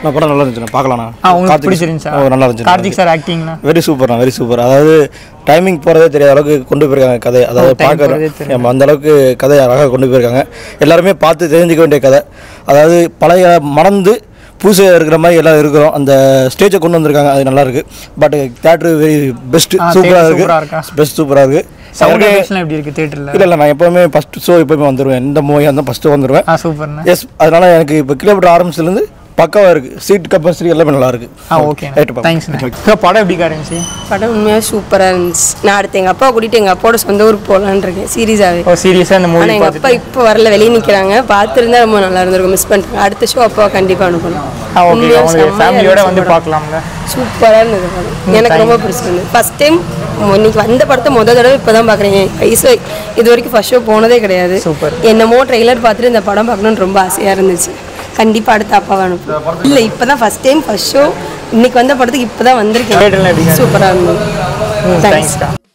நான் படம் நல்லா இருந்துச்சுண்ணா பார்க்கலாண்ணா ஆ உங்களுக்கு கார்த்திக் பிடிச்சிருந்துச்சா ஓ, நல்லா இருந்துச்சு கார்த்திக் சார் ஆக்டிங்னா வெரி சூப்பர்ண்ணா வெரி சூப்பர் அதாவது டைமிங் போகிறதே தெரியாத அளவுக்கு கொண்டு போயிருக்காங்க கதை அதாவது time பார்க்க போறதே தெரியாது. ஆமாம் அந்த அளவுக்கு கதையை அழகாக கொண்டு போயிருக்காங்க எல்லாருமே பார்த்து தெரிஞ்சுக்க வேண்டிய கதை அதாவது பழைய மறந்து புதுசாக இருக்கிற மாதிரி எல்லாம் இருக்கிறோம் அந்த ஸ்டேஜை கொண்டு வந்திருக்காங்க அது நல்லா இருக்கு பட் தேட்டரு வெரி பெஸ்ட் ஆ, சூப்பராக theatre இருக்கு சூப்பரா இருக்கா? பெஸ்ட் சூப்பராக இருக்கு சவுண்ட் எனக்கு- எஃபெக்ட்ஸ்லாம் எப்படி இருக்கு தியேட்டரில் இல்லை இல்லை நான் எப்போவுமே ஃபஸ்ட் ஷோ எப்போவுமே வந்துடுவேன் எந்த மூவி அந்த ஃபஸ்ட்டு வந்துடுவேன் ஆ சூப்பர்ண்ணா எஸ் அதனால எனக்கு இப்போ கிலோமீட்டர் ஆரம்பிச்சதுலேருந்து பக்காவாக இருக்குது சீட் கம்பல்சரி எல்லாமே நல்லா இருக்கு ஆ ஓகே ரைட்டு பாப்பா. தேங்க்ஸ்ண்ணா படம் எப்படி இருந்துச்சு படம் உண்மையாக சூப்பராக இருந்துச்சு நான் அடுத்து எங்கள் அப்பா கூட்டிகிட்டு எங்கள் அப்பாவோட சொந்த ஊருக்கு போகலான்னு இருக்கேன் சீரியஸாகவே ஓ சீரியஸாக இந்த மூவி ஆனால் எங்கள் அப்பா இப்போ வரல வெளியே நிற்கிறாங்க பார்த்துருந்தா ரொம்ப நல்லா இருந்திருக்கும் மிஸ் பண்ணிட்டாங்க அடுத்த ஷோ அப்பாவை கண்டிப்பாக அனுப்பணும் ஆ ஓகே உண்மையா அவங்களுக்கு செம்மையா ஃபேமிலியோட இருந்துச்சு வந்து படம். பார்க்கலாம்ல சூப்பராக இருந்தது படம் எனக்கு ரொம்ப பிடிச்சிருந்தது ஃபஸ்ட் டைம் இன்னைக்கு வந்த படத்தை முத தடவை இப்போ தான் பார்க்குறேன் என் வயசு இது வரைக்கும் ஃபர்ஸ்ட் ஷோ போனதே கிடையாது Super. என்னமோ ட்ரெய்லர் பார்த்துட்டு இந்த படம் பார்க்கணும்னு ரொம்ப ஆசையாக இருந்துச்சு கண்டிப்பாக அடுத்த அப்பாவை அனுப்பும் இல்லை இப்போ தான் ஃபஸ்ட் டைம் ஃபர்ஸ்ட் ஷோ இன்னைக்கு வந்த படத்துக்கு இப்போ தான் Theatre ல எப்படி வந்திருக்கேன் இருந்துச்சு? சூப்பராக இருந்தது தேங்க்ஸ் தேங்க்ஸ்க்கா